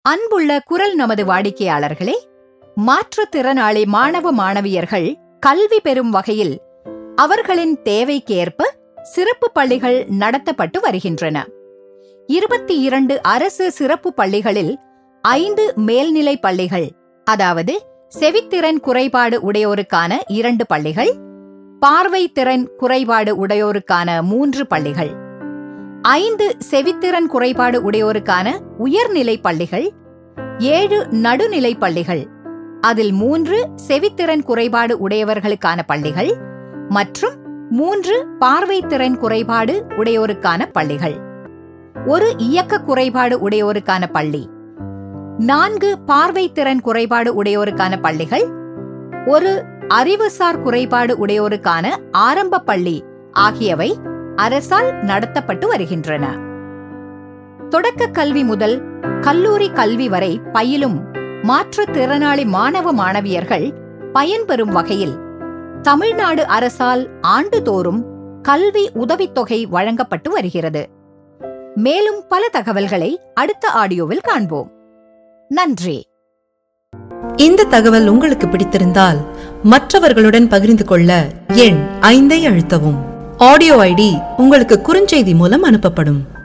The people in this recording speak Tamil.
அன்புள்ள குரல் நமது வாடிக்கையாளர்களே மாற்றுத்திறனாளி மாணவ மாணவியர்கள் கல்வி பெறும் வகையில் அவர்களின் தேவைக்கேற்ப சிறப்பு பள்ளிகள் நடத்தப்பட்டு வருகின்றன இருபத்தி இரண்டு அரசு சிறப்பு பள்ளிகளில் ஐந்து மேல்நிலை பள்ளிகள் அதாவது செவித்திறன் குறைபாடு உடையோருக்கான இரண்டு பள்ளிகள் பார்வை திறன் குறைபாடு உடையோருக்கான மூன்று பள்ளிகள் ஐந்து செவித்திறன் குறைபாடு உடையோருக்கான உயர்நிலை பள்ளிகள் ஏழு நடுநிலை பள்ளிகள் அதில் மூன்று செவித்திறன் குறைபாடு உடையவர்களுக்கான பள்ளிகள் மற்றும் மூன்று பார்வைத்திறன் குறைபாடு உடையோருக்கான பள்ளிகள் ஒரு இயக்க குறைபாடு உடையோருக்கான பள்ளி நான்கு பார்வைத்திறன் குறைபாடு உடையோருக்கான பள்ளிகள் ஒரு அறிவுசார் குறைபாடு உடையோருக்கான ஆரம்ப பள்ளி ஆகியவை அரசால் நடத்தப்பட்டு வருகின்றன தொடக்க கல்வி முதல் கல்லூரி கல்வி வரை பயிலும் மாற்றுத்திறனாளி மாணவ மாணவியர்கள் பயன்பெறும் வகையில் தமிழ்நாடு அரசால் ஆண்டுதோறும் கல்வி உதவித்தொகை வழங்கப்பட்டு வருகிறது மேலும் பல தகவல்களை அடுத்த ஆடியோவில் காண்போம் நன்றி இந்த தகவல் உங்களுக்கு பிடித்திருந்தால் மற்றவர்களுடன் பகிர்ந்து கொள்ள எண் ஐந்தை அழுத்தவும் ஆடியோ ஐடி உங்களுக்கு குறுஞ்செய்தி மூலம் அனுப்பப்படும்